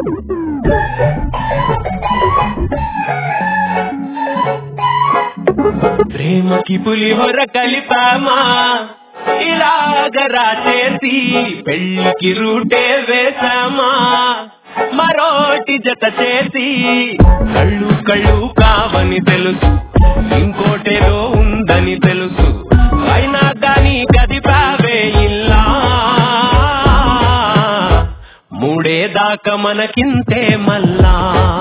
ప్రేమకి పులిహోర కలిపామా ఇలాగ రాసేసి పెళ్లికి రూటే వేసామా మరోటి జత చేసి కళ్ళు కళ్ళు కావని తెలుసు ఇంకోటేదో ఉందని తెలుసు అయినా కానీ కదిపావే ఇల్లా మూడే దాకా మనకింతే మల్లా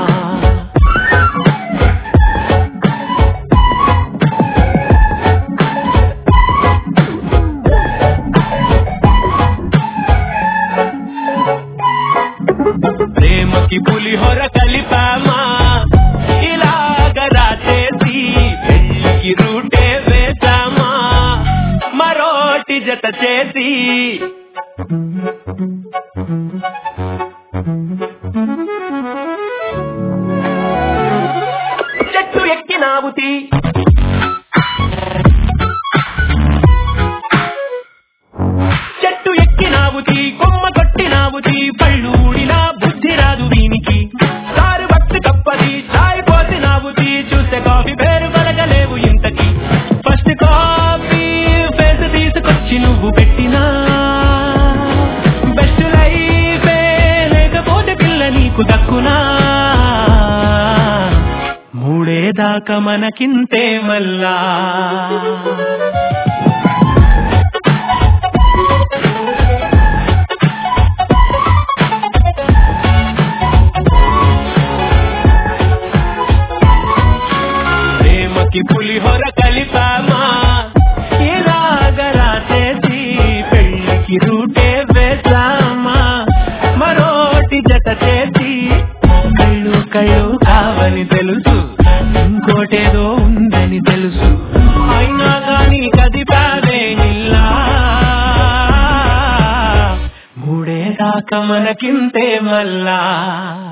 ప్రేమకి పులిహోర కలిపామా ఇలాగ రాసేసి పెళ్లికి రూటే వేసామా మరోటి జత చేసి చెట్టు ఎక్కినావుతి చెట్టు ఎక్కినావుతి కొమ్మ కొట్టినావుతి పళ్ళు ఊడినా బుద్ధి రాదు వీనికి సారు బట్టి కప్పది చాయ్ పోసినావుతి చూస్తే కాఫీ పేరు కలగలేవు ఇంతకి ఫస్ట్ కాఫీ ఫేస్ తీసుకొచ్చి నువ్వు పెట్టినా బెస్ట్ లైఫే లేకపోతే పిల్ల నీకు దక్కునా మూడే దాకా మనకింతే మల్లా ప్రేమకి పులిహోర కలిపామా ఇలాగ రాసేసి పెళ్లికి రూటే వేసామా మరోటి జత చేసి కళ్ళు కళ్ళు కావని తెలుసు ఇంకోటేదో ఉందని తెలుసు అయినా కానీ కదిపాదే నిల్లా మూడే దాకా మనకింతే మల్లా